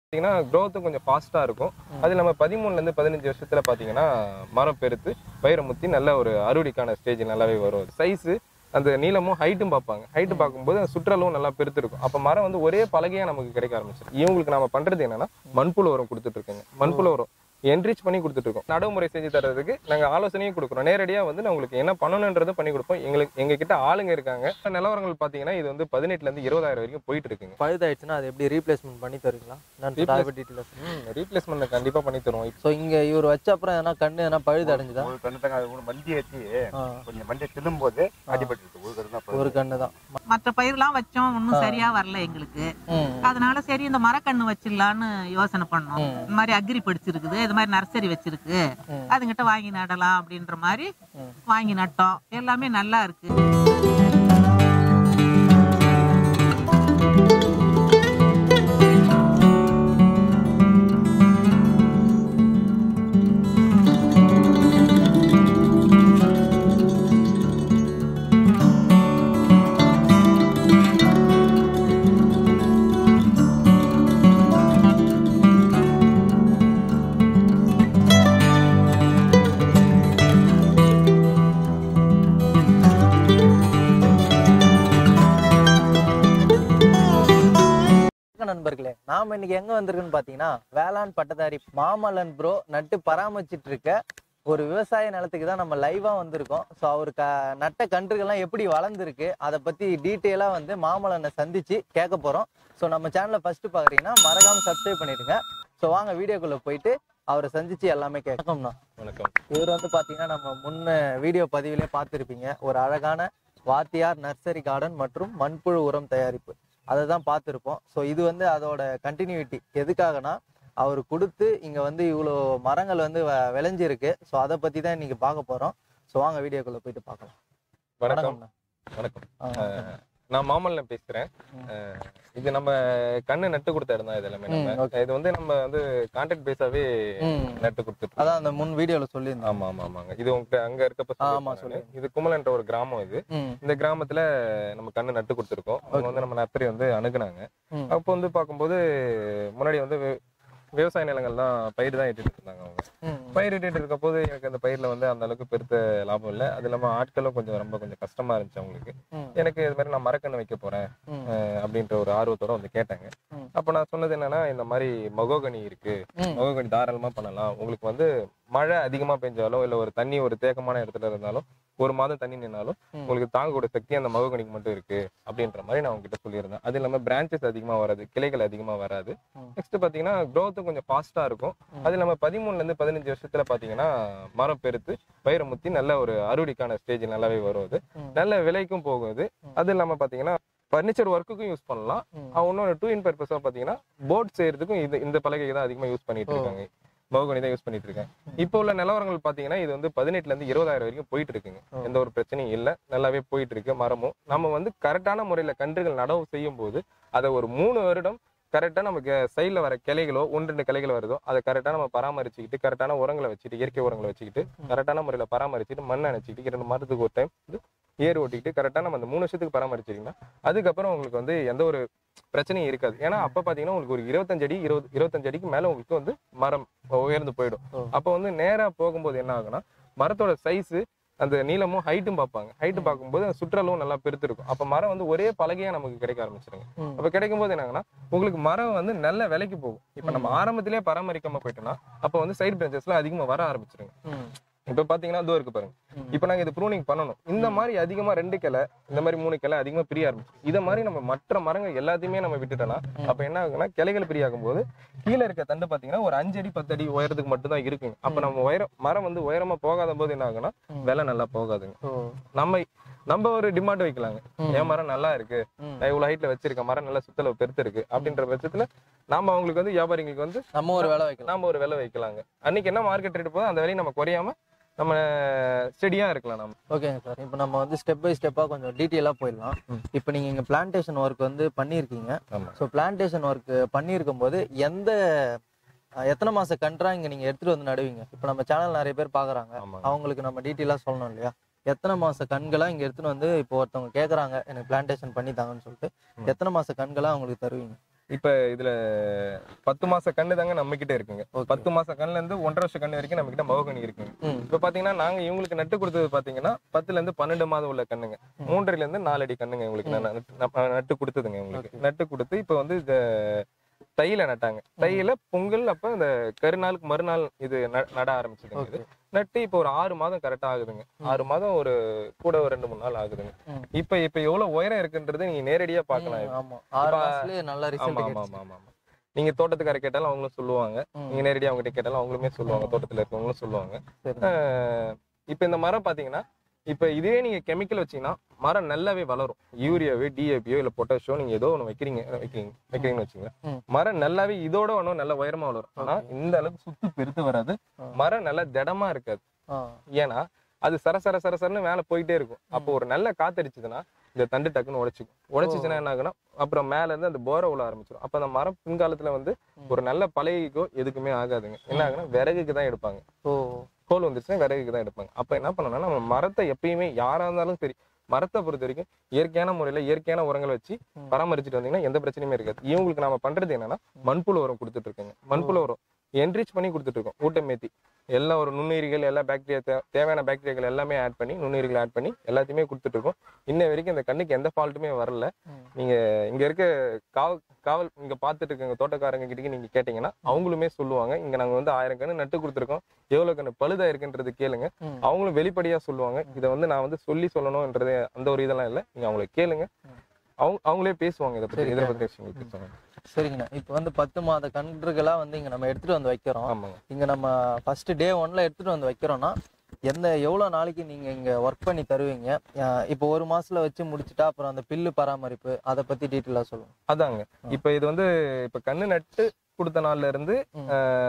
பார்த்தீங்கன்னா க்ரோத்தும் கொஞ்சம் ஃபாஸ்ட்டாக இருக்கும் அது நம்ம பதிமூணுலேருந்து பதினஞ்சு வருஷத்தில் பார்த்தீங்கன்னா மரம் பெருத்து பயிரை முத்தி நல்ல ஒரு அறுவடைக்கான ஸ்டேஜ் நல்லாவே வரும் சைஸு அந்த நீளமும் ஹைட்டும் பார்ப்பாங்க ஹைட்டு பார்க்கும்போது அந்த சுற்றளவும் நல்லா பெருத்து இருக்கும் அப்போ மரம் வந்து ஒரே பலகையா நமக்கு கிடைக்க ஆரம்பிச்சிடும் இவங்களுக்கு நம்ம பண்றது என்னன்னா மண்புழு உரம் கொடுத்துட்டு இருக்கோங்க மண்புழு உரம் என்ரிச் பண்ணி கொடுத்துட்டு இருக்கோம் நடைமுறை செஞ்சு தர்றதுக்கு நாங்க ஆலோசனையும் கொடுக்குறோம் நேரடியா வந்து நான் உங்களுக்கு என்ன பண்ணணுன்றதும் பண்ணி கொடுப்போம் எங்களுக்கு எங்க கிட்ட ஆளுங்க இருக்காங்க நிலவரங்கள் பாத்தீங்கன்னா இது வந்து பதினெட்டுல இருந்து இருபதாயிரம் வரைக்கும் போயிட்டு இருக்குங்க பழுதாயிடுச்சுன்னா அது எப்படி ரீப்ளேஸ்மெண்ட் பண்ணி தருவீங்களா நான் Replace- டீட்டெயில்ஸ் ரீப்ளேஸ்மெண்ட் கண்டிப்பா பண்ணி தருவோம் ஸோ இங்க இவர் வச்ச அப்புறம் எதனா கண்ணு எதனா பழுது அடைஞ்சுதா ஒரு கண்ணு தாங்க அது கூட வண்டி ஏற்றி ஆ, கொஞ்சம் வண்டியை திரும்பும் போது அடிபட்டு ஒரு கண்ணு தான் ஒரு கண்ணு தான் மற்ற பயிர்லாம் வச்சோம் ஒன்றும் சரியா வரல எங்களுக்கு ம் அதனால சரி இந்த மரக்கண்ணு வச்சிடலான்னு யோசனை பண்ணோம் ம். இந்த மாதிரி அக்ரி படிச்சிருக்குது இது மாதிரி நர்சரி வச்சிருக்கு ம். அதுங்கிட்ட வாங்கி நடலாம் அப்படின்ற மாதிரி ம். வாங்கி நட்டோம் எல்லாமே நல்லா இருக்கு வணக்கம் நண்பர்களே நாம இன்னைக்கு எங்க வந்திருக்குன்னு பாத்தீங்கன்னா வேளாண் பட்டதாரி மாமல்லன் ப்ரோ நட்டு பராமரிச்சிட்டு இருக்க ஒரு விவசாய நிலத்துக்கு தான் நம்ம லைவா வந்திருக்கோம் ஸோ அவர் க நட்ட கன்றுகள்லாம் எப்படி வளர்ந்துருக்கு அதை பத்தி டீட்டெயிலா வந்து மாமல்லனை சந்திச்சு கேட்க போறோம் ஸோ நம்ம சேனலை ஃபர்ஸ்ட் பாக்குறீங்கன்னா மறக்காம சப்ஸ்கிரைப் பண்ணிடுங்க ஸோ வாங்க வீடியோக்குள்ள போயிட்டு அவரை சந்திச்சு எல்லாமே கேட்கணும்னா வணக்கம் இவர் வந்து பாத்தீங்கன்னா நம்ம முன்ன வீடியோ பதிவிலே பார்த்துருப்பீங்க ஒரு அழகான வாத்தியார் நர்சரி கார்டன் மற்றும் மண்புழு உரம் தயாரிப்பு அதை தான் பார்த்துருப்போம் ஸோ இது வந்து அதோட கண்டினியூட்டி எதுக்காகனா அவர் கொடுத்து இங்க வந்து இவ்வளோ மரங்கள் வந்து வ- விளைஞ்சிருக்கு ஸோ அதை பத்தி தான் இன்னைக்கு பார்க்க போறோம் ஸோ வாங்க வீடியோக்குள்ள போயிட்டு பார்க்கலாம் வணக்கம் வணக்கம்ண்ணா. வணக்கம் ஆ, நான் மாமல்லன் பேசுறேன் ம். அஹ் இது நம்ம கண்ணு நட்டு கொடுத்த இடம் தான் இது எல்லாமே ம், நம்ம okay. இது வந்து நம்ம வந்து கான்ட்ராக்ட் பேஸாவே ம். நட்டு கொடுத்துட்டு அதான் அந்த முன் வீடியோல சொல்லியிருந்தோம் ஆமா ஆமா ஆமாங்க இது உங்க அங்க இருக்கப்ப ஆமா, சொல்லியிருப்பேன் நானு. சொல்லியிருந்தேன். இது குமலன்ற ஒரு கிராமம் இது ம் இந்த கிராமத்துல நம்ம கண்ணு நட்டு கொடுத்துருக்கோம் அவங்க வந்து நம்ம நர்சரி வந்து அணுகுனாங்க ம். அப்போ வந்து பார்க்கும்போது முன்னாடி வந்து வி- விவசாய நிலங்கள் தான் பயிர் தான் இட்டுட்டு இருந்தாங்க அவங்க ம் பயிர் இட்டுட்டு இருக்க போது எனக்கு அந்த பயிர்ல வந்து அந்த அளவுக்கு பெருத்த லாபம் இல்லை அது இல்லாம ஆட்களும் கொஞ்சம் ரொம்ப கொஞ்சம் கஷ்டமா இருந்துச்சு அவங்களுக்கு ம். எனக்கு இது மாதிரி நான் மரக்கன்று வைக்க போறேன் ம். அஹ் அப்படின்ற ஒரு ஆர்வத்தோட வந்து கேட்டாங்க ம். அப்ப நான் சொன்னது என்னன்னா இந்த மாதிரி மகோகனி இருக்கு ம். மகோகனி தாராளமா பண்ணலாம் உங்களுக்கு வந்து மழை அதிகமா பெஞ்சாலும் இல்ல ஒரு தண்ணி ஒரு தேக்கமான இடத்துல இருந்தாலும் ஒரு மாதம் தண்ணி நின்னாலும் ம். உங்களுக்கு தாங்கக்கூடிய சக்தி அந்த மகோகனிக்கு மட்டும் இருக்கு அப்படின்ற மாதிரி நான் உங்ககிட்ட சொல்லியிருந்தேன் அது இல்லாம பிரான்ச்சஸ் அதிகமா வராது கிளைகள் அதிகமா வராது ம். நெக்ஸ்ட் பாத்தீங்கன்னா க்ரோத்தும் கொஞ்சம் ஃபாஸ்டா இருக்கும் ம். அது இல்லாம பதிமூணுல இருந்து பதினஞ்சு வருஷத்துல பாத்தீங்கன்னா மரம் பெருத்து பயிரை முத்தி நல்ல ஒரு அறுவடைக்கான ஸ்டேஜ் நல்லாவே வரும் அது ம். நல்ல விலைக்கும் போகும் இது ம். அது இல்லாம பாத்தீங்கன்னா ஃபர்னிச்சர் ஒர்க்குக்கும் யூஸ் பண்ணலாம் ம். இன்னொரு டூ இன் பர்பஸாக பார்த்தீங்கன்னா போட் செய்யறதுக்கும் இது இந்த பலகை தான் அதிகமாக யூஸ் பண்ணிட்டு ஓ. இருக்காங்க மகோகனி தான் யூஸ் பண்ணிட்டு இருக்கேன் இப்போ உள்ள நிலவரங்கள் பார்த்தீங்கன்னா இது வந்து பதினெட்டுல இருந்து இருபதாயிரம் வரைக்கும் போயிட்டு இருக்குங்க ஓ. எந்த ஒரு பிரச்சனையும் இல்லை நல்லாவே போயிட்டு இருக்கு மரமும் நம்ம வந்து கரெக்டான முறையில் கன்றுகள் நடவு செய்யும் போது அதை ஒரு மூணு வருடம் கரெக்டாக நமக்கு சைடில் வர கிளைகளோ ஒன்று ரெண்டு கிளைகள் வருதோ அதை கரெக்டாக நம்ம பராமரிச்சுக்கிட்டு கரெக்டான உரங்களை வச்சுட்டு இயற்கை உரங்களை வச்சுக்கிட்டு கரெக்டான முறையில் பராமரிச்சுட்டு மண்ணை அணைச்சிக்கிட்டு இரண்டு மாதத்துக்கு ஒரு டைம் வந்து ஏர் ஓட்டிக்கிட்டு கரெக்டாக நம்ம அந்த மூணு வருஷத்துக்கு பராமரிச்சிங்கன்னா அதுக்கப்புறம் உங்களுக்கு வந்து எந்த ஒரு பிரச்சனையும் இருக்காது ஏன்னா அப்ப பாத்தீங்கன்னா உங்களுக்கு ஒரு இருபத்தஞ்சு அடி இருபது இருபத்தஞ்சு அடிக்கு மேல உங்களுக்கு வந்து மரம் உயர்ந்து போயிடும் ஓ. அப்ப வந்து நேரா போகும்போது என்ன ஆகும்னா மரத்தோட சைஸ் அந்த நீளமும் ஹைட்டும் பார்ப்பாங்க ஹைட்டு பார்க்கும்போது அந்த சுற்றளவும் நல்லா பெருத்து இருக்கும் அப்ப மரம் வந்து ஒரே பலகையா நமக்கு கிடைக்க ஆரம்பிச்சிருங்க ம். அப்ப கிடைக்கும் போது என்னங்கன்னா உங்களுக்கு மரம் வந்து நல்ல விலைக்கு போகும் இப்ப நம்ம ஆரம்பத்திலேயே பராமரிக்காம போயிட்டோம்னா அப்ப வந்து சைடு பிரான்ச்சஸ்லாம் அதிகமா வர ஆரம்பிச்சிருங்க ம். இப்ப பாத்தீங்கன்னா இதோ இருக்கு பாருங்க ம். இப்ப நாங்க இது ப்ரூனிங் பண்ணணும் இந்த மாதிரி அதிகமா ரெண்டு கிளை இந்த மாதிரி மூணு கிளை அதிகமா பிரிய ஆரம்பிச்சு இத மாதிரி நம்ம மற்ற மரங்கள் எல்லாத்தையுமே நம்ம விட்டுட்டோம்னா ம். அப்ப என்ன ஆகும்னா கிளைகள் பிரியாகும் போது கீழே இருக்க தண்டு பாத்தீங்கன்னா ஒரு அஞ்சு அடி பத்து அடி உயரத்துக்கு மட்டும் தான் இருக்குங்க அப்ப நம்ம உயரம் மரம் வந்து உயரமா போகாத போது என்ன ஆகும்னா ம். விலை நல்லா போகாதுங்க ஓ நம்ம நம்ம ஒரு டிமாண்ட் வைக்கலாங்க ம். என் மரம் நல்லா இருக்கு ம். நான் இவ்வளவு ஹைட்ல வச்சிருக்கேன் மரம் நல்லா சுத்தளவு பெருத்து இருக்கு அப்படின்ற பட்சத்துல நாம அவங்களுக்கு வந்து வியாபாரிங்களுக்கு வந்து நம்ம ஒரு வேலை வைக்கலாம் நாம ஒரு விலை வைக்கலாங்க அன்னைக்கு என்ன மார்க்கெட் ரேட் போதோ அந்த விலையை நம்ம குறையாம நம்ம ஸ்டெடியா இருக்கலாம் நம்ம ஓகேங்க சார் இப்போ நம்ம வந்து ஸ்டெப் பை ஸ்டெப்பாக கொஞ்சம் டீட்டெயிலாக போயிடலாம் ம். இப்போ நீங்கள் இங்கே பிளான்டேஷன் ஒர்க் வந்து பண்ணியிருக்கீங்க ஆமா ஸோ பிளான்டேஷன் ஒர்க் பண்ணியிருக்கும் போது எந்த அஹ், எத்தனை மாச கன்றா இங்கே நீங்கள் எடுத்துகிட்டு வந்து நடுவீங்க இப்போ நம்ம சேனல் நிறைய பேர் பார்க்குறாங்க ஆமா அவங்களுக்கு நம்ம டீட்டெயிலாக சொல்லணும் இல்லையா எத்தனை மாச கண்களா இங்கே எடுத்துன்னு வந்து இப்போ ஒருத்தவங்க கேட்குறாங்க எனக்கு பிளான்டேஷன் பண்ணி தாங்கன்னு சொல்லிட்டு ம். எத்தனை மாச கண்களா அவங்களுக்கு தருவீங்க இப்ப இதுல பத்து மாச கண்ணு தாங்க நம்ம கிட்ட இருக்குங்க Okay. பத்து மாச கண்ணுல இருந்து ஒன்றரை வருஷம் கண்ணு வரைக்கும் நம்ம கிட்ட மகக்கணி இருக்குங்க ம் இப்ப பாத்தீங்கன்னா நாங்க இவங்களுக்கு நட்டு கொடுத்தது பாத்தீங்கன்னா பத்துல இருந்து பன்னெண்டு மாதம் உள்ள கண்ணுங்க மூன்றரைல இருந்து நாலு அடி கண்ணுங்க இவங்களுக்கு நான் நட்டு- நான் நட்டு கொடுத்ததுங்க இவங்களுக்கு நட்டு கொடுத்து இப்ப வந்து இந்த தையில நட்டாங்க தையில பொங்கல் அப்ப இந்த கருநாளுக்கு மறுநாள் இது ந- நட ஆரம்பிச்சதுங்க இது நட்டு இப்ப ஒரு ஆறு மாதம் கரெக்டா ஆகுதுங்க ஆறு மாதம் ஒரு கூட ஒரு ரெண்டு மூணு நாள் ஆகுதுங்க ம். இப்ப இப்ப எவ்வளவு உயரம் இருக்குன்றது நீங்க நேரடியா பாக்கலாம் இது. ஆமா ஆறு இப்ப- மாசத்துலயே நல்ல ஆமா ரிசல்ட் ஆமா ஆமா ஆமா ஆமா. நீங்க தோட்டத்துக்கார கேட்டாலும் அவங்களும் சொல்லுவாங்க நீங்க நேரடியா அவங்க கிட்ட கேட்டாலும் அவங்களுமே சொல்லுவாங்க தோட்டத்துல இருக்கவங்களும் சொல்லுவாங்க சரி ஆஹ் இப்ப இந்த மரம் பாத்தீங்கன்னா இப்ப இதுவே நீங்க கெமிக்கல் வச்சீங்கன்னா மரம் நல்லாவே வளரும் யூரியாவே டிஏபியோ இல்ல பொட்டாஷோ நீங்க ஏதோ ஒண்ணு வைக்கிறீங்க வைக்கிறீங்க வைக்கிறீங்கன்னு வச்சுங்க ம். மரம் நல்லாவே இதோட ஒன்றும் நல்ல உயரமா வளரும் ஆனா இந்த அளவுக்கு சுத்து பெருத்து வராது ஆ. மரம் நல்லா திடமா இருக்காது ஆ ஏன்னா அது சர சர சர சரன்னு மேல போயிட்டே இருக்கும் அப்போ ஒரு நல்ல காத்தடிச்சதுன்னா இந்த தண்டு டக்குன்னு உடைச்சிக்கும் உடைச்சிச்சுன்னா என்ன ஆகுனா அப்புறம் மேல இருந்து அந்த போர உள்ள ஆரம்பிச்சிடும் அப்ப அந்த மரம் பின்காலத்துல வந்து ஒரு நல்ல பழகிக்கோ எதுக்குமே ஆகாதுங்க என்ன ஆகுனா விறகுக்கு தான் எடுப்பாங்க ஓ கோல் வந்துருச்சுன்னா விறகுக்கு தான் எடுப்பாங்க அப்ப என்ன பண்ணணும்னா நம்ம மரத்தை எப்பயுமே யாரா இருந்தாலும் சரி மரத்தை பொறுத்த வரைக்கும் இயற்கையான முறையில இயற்கையான உரங்களை வச்சு பராமரிச்சுட்டு வந்தீங்கன்னா எந்த பிரச்சனையுமே இருக்காது இவங்களுக்கு நாம பண்றது என்னன்னா மண்புழு உரம் கொடுத்துட்டு இருக்கோங்க மண்புழு உரம் என்ரிச் பண்ணி கொடுத்துட்டு இருக்கோம் ஊட்டமேத்தி எல்லா ஒரு நுண்ணுயிரிகள் எல்லா பாக்டீரியா தேவையான பாக்டீரியாக்கள் எல்லாமே ஆட் பண்ணி நுண்ணுயிரிகள் ஆட் பண்ணி எல்லாத்தையுமே கொடுத்துட்டு இருக்கோம் இன்ன வரைக்கும் இந்த கண்ணுக்கு எந்த ஃபால்ட்டுமே வரல ம். நீங்க இங்க இருக்க காவல் காவல் இங்க பாத்துட்டு இருக்க தோட்டக்காரங்க கிட்ட நீங்க கேட்டீங்கன்னா அவங்களுமே சொல்லுவாங்க இங்க நாங்க வந்து ஆயிரம் கண்ணு நட்டு கொடுத்துருக்கோம் எவ்வளவு கண்ணு பழுதா இருக்குன்றது கேளுங்க ம். அவங்களும் வெளிப்படையா சொல்லுவாங்க இதை வந்து நான் வந்து சொல்லி சொல்லணும்ன்றது அந்த ஒரு இதெல்லாம் இல்ல நீங்க அவங்களை கேளுங்க அவங்க அவங்களே பேசுவாங்க இதை பத்தி சரி, இதை பத்தி விஷயங்கள் பேசுவாங்க சரிங்கண்ணா இப்போ வந்து பத்து மாத கன்றுகளா வந்து இங்க நம்ம எடுத்துட்டு வந்து வைக்கிறோம் ஆமாங்க இங்க நம்ம ஃபர்ஸ்ட் டே ஒன்ல எடுத்துட்டு வந்து வைக்கிறோம்னா எந்த எவ்வளவு நாளைக்கு நீங்க இங்க ஒர்க் பண்ணி தருவீங்க அஹ் இப்போ ஒரு மாசத்துல வச்சு முடிச்சுட்டா அப்புறம் அந்த பில்லு பராமரிப்பு அதை பத்தி டீட்டெயிலா சொல்லுங்க அதாங்க இப்ப இது வந்து இப்ப கண்ணு நட்டு கொடுத்த நாள்ல இருந்து ம்.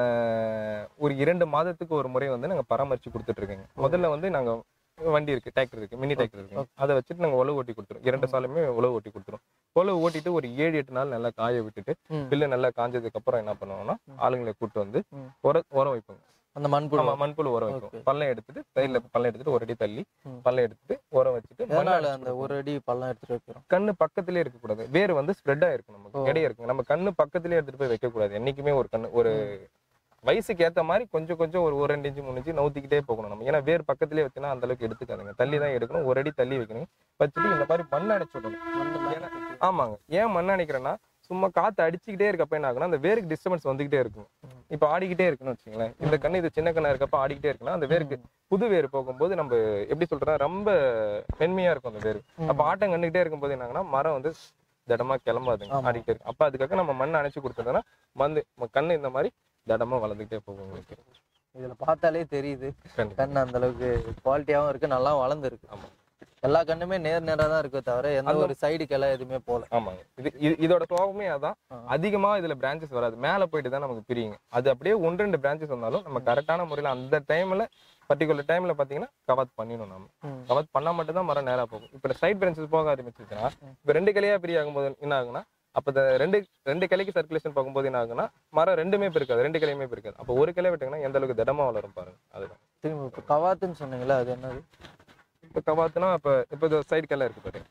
ஆஹ், ஒரு இரண்டு மாதத்துக்கு ஒரு முறை வந்து நாங்க பராமரிச்சு கொடுத்துட்டு இருக்கோங்க முதல்ல வந்து நாங்க வண்டி இருக்கு டிராக்டர் இருக்கு மினி டிராக்டர் இருக்கு அதை வச்சுட்டு நாங்க உழவு ஓட்டி கொடுத்துருவோம் இரண்டு சாலுமே உழவு ஓட்டி கொடுத்துருவோம் உழவு ஓட்டிட்டு ஒரு ஏழு எட்டு நாள் நல்லா காய விட்டுட்டு ம். பில்லு நல்லா காஞ்சதுக்கு அப்புறம் என்ன பண்ணுவோம்னா ஆளுங்களை கூட்டு வந்து ம். உர உரம் வைப்போங்க அந்த மண்புழு ஆமா மண்புழு உரம் Okay. வைப்போம் பள்ளம் எடுத்துட்டு தையில பள்ளம் எடுத்துட்டு ஒரு அடி தள்ளி ம். பள்ளம் எடுத்துட்டு உரம் வச்சுட்டு மண்ணை எதனால அடிச்சு அந்த ஒரு அடி பள்ளம் எடுத்துட்டு வைக்கிறோம் கண்ணு பக்கத்திலே இருக்க கூடாது வேர் வந்து ஸ்ப்ரெட் ஆயிருக்கும் நமக்கு ஓ. இடையே இருக்கு நம்ம கண்ணு பக்கத்திலே எடுத்துட்டு போய் வைக்க கூடாது என்னைக்குமே ஒரு கண்ணு ஒரு வயசுக்கு ஏத்த மாதிரி கொஞ்சம் கொஞ்சம் ஒரு ஒரு ரெண்டு இன்ச்சு மூணு இன்ச்சு நவுத்திக்கிட்டே போகணும் நம்ம ஏன்னா வேர் பக்கத்திலே வச்சுனா அந்த அளவுக்கு எடுத்துக்காதுங்க தள்ளி தான் எடுக்கணும் ஒரு அடி தள்ளி வைக்கணும் வச்சுட்டு இந்த மாதிரி மண் அடைச்சு விடணும் ஏன்னா- ஆமாங்க ஏன் மண் அணைக்கிறேன்னா சும்மா காத்து அடிச்சுக்கிட்டே இருக்கப்ப என்ன ஆகுனா அந்த வேருக்கு டிஸ்டர்பன்ஸ் வந்துகிட்டே இருக்கும் இப்ப ஆடிக்கிட்டே இருக்குன்னு வச்சுங்களேன் இந்த கண்ணு இது சின்ன கண்ணா இருக்கப்ப ஆடிக்கிட்டே இருக்குன்னா அந்த வேருக்கு புது வேர் போகும்போது நம்ம எப்படி சொல்றோம் ரொம்ப மென்மையா இருக்கும் அந்த வேர் அப்ப ஆட்டம் கண்டுகிட்டே இருக்கும்போது என்னாங்கன்னா மரம் வந்து திடமா கிளம்பாதுங்க ஆமா. ஆடிக்கிட்டே இருக்கும் அப்ப அதுக்காக நம்ம மண் அணைச்சு கொடுத்தோம்னா மந்து ம- கண்ணு இந்த மாதிரி திடமா வளர்ந்துகிட்டே போகும் உங்களுக்கு இதுல பார்த்தாலே தெரியுது கண்டிப்பா கண் அந்த அளவுக்கு குவாலிட்டியாவும் இருக்கு நல்லா வளர்ந்துருக்கு ஆமா. எல்லா கண்ணுமே நேர் நேரா தான் இருக்கே தவிர எந்த ஒரு சைடு கிளை எதுவுமே போல ஆமாங்க இது இது- இதோட சுவாபமே அதான் ஆ. அதிகமா இதுல பிரான்ச்சஸ் வராது மேல போயிட்டு தான் நமக்கு பிரியுங்க அது அப்படியே ஒன்று ரெண்டு பிரான்ச்சஸ் வந்தாலும் நம்ம கரெக்டான முறையில அந்த டைம்ல பர்டிகுலர் டைம்ல பாத்தீங்கன்னா கவாத் பண்ணிடணும் நம்ம ம். கவாத் பண்ணா மட்டும் தான் மரம் நேரா போகும் இப்ப சைட் பிரான்ச்சஸ் போக ஆரம்பிச்சிச்சுன்னா இப்ப ரெண்டு கிளையா பிரிய ஆகும்போது என்ன ஆகுனா அப்ப இந்த ரெண்டு ரெண்டு கிளைக்கு சர்க்குலேஷன் பார்க்கும்போது என்ன ஆகுனா மரம் ரெண்டுமே பிரிக்காது ரெண்டு கிளையுமே பிரிக்காது அப்ப ஒரு கிளை விட்டீங்கன்னா எந்த அளவுக்கு திடமா வளரும் பாருங்க அதுதான் திரும்ப இப்போ கவாத்துன்னு சொன்னீங்களா அது என்னது இப்ப கவாத்துனா இப்ப இப்ப இந்த சைடு கிளை இருக்கு பாருங்க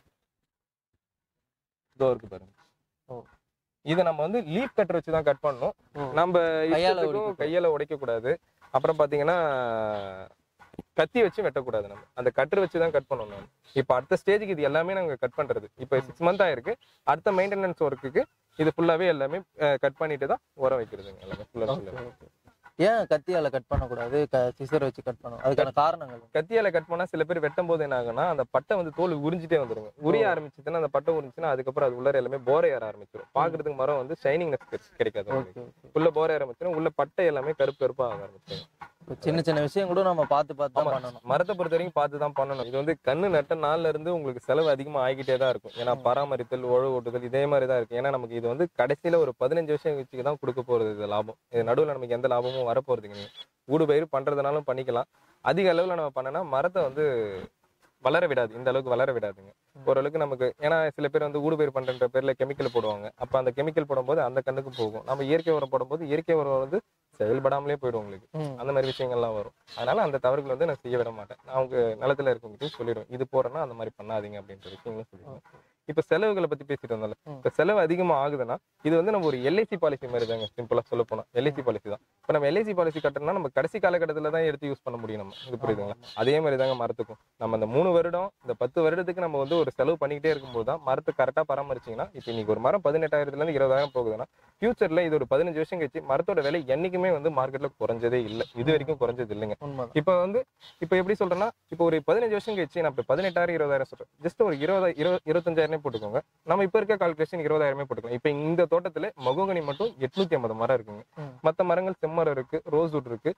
இதோ இருக்கு பாருங்க ஓ. இதை நம்ம வந்து லீப் கட்டர் வச்சு தான் கட் பண்ணணும் ஓ. நம்ம கையால இஷ்டத்துக்கும் உடைக்க கையால உடைக்க கூடாது அப்புறம் பாத்தீங்கன்னா கத்தி வச்சு வெட்டக்கூடாது நம்ம அந்த கட்டர் வச்சு தான் கட் பண்ணணும் நம்ம. இப்ப அடுத்த ஸ்டேஜுக்கு இது எல்லாமே நாங்க கட் பண்றது இப்ப சிக்ஸ் மந்த் ஆயிருக்கு அடுத்த மெயின்டெனன்ஸ் ஒர்க்குக்கு இது ஃபுல்லாவே எல்லாமே கட் பண்ணிட்டு தான் உரம் வைக்கிறதுங்க எல்லாமே ஃபுல்லா ஃபுல்லா ஏன் கத்தியால கட் பண்ணக்கூடாது சிசர் வச்சு கட் பண்ணணும் அதுக்கான காரணங்கள் கத்தியால கட் பண்ணா சில பேர் வெட்டும் போது என்ன ஆகும்னா அந்த பட்டை வந்து தோல் உறிஞ்சிட்டே வந்துருங்க உரிய ஆரம்பிச்சுன்னா அந்த பட்டை உறிஞ்சுன்னா அதுக்கப்புறம் அது உள்ள எல்லாமே போரை ஏற ஆரம்பிச்சிடும் பாக்குறதுக்கு மரம் வந்து ஷைனிங்னஸ் கிடைக்காது உங்களுக்கு. ஓகே உள்ள போரை ஆரம்பிச்சிடும் உள்ள பட்டை எல்லாமே கருப்பு கருப்பா ஆக ஆரம்பிச்சிடும் சின்ன சின்ன விஷயம் கூட நம்ம பார்த்து பார்த்து தான் ஆமா. பண்ணணும் மரத்தை பொறுத்த வரைக்கும் பார்த்து தான் பண்ணணும் இது வந்து கண்ணு நட்ட நாள்ல இருந்து உங்களுக்கு செலவு அதிகமா ஆகிக்கிட்டே தான் இருக்கும் ஏன்னா பராமரித்தல் உழவு ஓட்டுதல் இதே மாதிரி தான் இருக்கு ஏன்னா நமக்கு இது வந்து கடைசியில ஒரு பதினஞ்சு வருஷம் வச்சுக்கு தான் கொடுக்க போறது இது லாபம் இது நடுவுல நமக்கு எந்த லாபமும் வரப்போறதுங்க நீங்க ஊடு பயிர் பண்றதுனாலும் பண்ணிக்கலாம் அதிக அளவுல நம்ம பண்ணனா மரத்தை வந்து வளர விடாது இந்த அளவுக்கு வளர விடாதுங்க ஓரளவுக்கு நமக்கு ஏன்னா சில பேர் வந்து ஊடு பயிர் பண்ற பேர்ல கெமிக்கல் போடுவாங்க அப்ப அந்த கெமிக்கல் போடும்போது அந்த கண்ணுக்கு போகும் நம்ம இயற்கை உரம் போடும்போது இயற்கை உரம் வந்து செயல்படாமலே போயிடும் உங்களுக்கு ம். அந்த மாதிரி விஷயங்கள்லாம் வரும் அதனால அந்த தவறுகள் வந்து நான் செய்ய விட மாட்டேன் நான் அவங்க நிலத்துல இருக்கவங்ககிட்ட சொல்லிடுவேன் இது போறேன்னா அந்த மாதிரி பண்ணாதீங்க அப்படின்ற விஷயங்களும் சொல்லிடுவேன் இப்ப செலவுகளை பத்தி பேசிட்டு வந்தோம்ல ம். இப்ப செலவு அதிகமா ஆகுதுன்னா இது வந்து நம்ம ஒரு எல்ஐசி பாலிசி மாதிரி தாங்க சிம்பிளா சொல்ல போனா எல்ஐசி பாலிசி தான் இப்ப நம்ம எல்ஐசி பாலிசி கட்டணும்னா நம்ம கடைசி காலகட்டத்துல தான் எடுத்து யூஸ் பண்ண முடியும் நம்ம இது புரியுதுங்களா அதே மாதிரி தாங்க மரத்துக்கும் நம்ம அந்த மூணு வருடம் இந்த பத்து வருடத்துக்கு நம்ம வந்து ஒரு செலவு பண்ணிக்கிட்டே இருக்கும்போது தான் மரத்தை கரெக்டா பராமரிச்சீங்கன்னா இப்ப இன்னைக்கு ஒரு மரம் பதினெட்டாயிரத்துல இருந்து இருபதாயிரம் போகுதுன்னா ஃபியூச்சர்ல இது ஒரு பதினஞ்சு வருஷம் கழிச்சு மரத்தோட விலை என்னைக்குமே வந்து மார்க்கெட்ல குறைஞ்சதே இல்லை இது வரைக்கும் குறைஞ்சது இல்லைங்க உண்மைதான் இப்போ வந்து இப்போ எப்படி சொல்றேன்னா இப்போ ஒரு பதினஞ்சு வருஷம் கழிச்சு நான் இப்போ பதினெட்டாயிரம் இருபதாயிரம் சொல்றேன் ஜஸ்ட் ஒரு இருபது இருபது இருபத்தஞ்சாயிரமே போட்டுக்கோங்க நம்ம இப்போ இருக்க கால்குலேஷன் இருபதாயிரமே போட்டுக்கலாம் இப்போ இந்த தோட்டத்துல மகோகனி மட்டும் எட்நூத்தி ஐம்பது மரம் இருக்குங்க ம். மற்ற மரங்கள் செம்மரம் இருக்கு ரோஸ்வுட் இருக்கு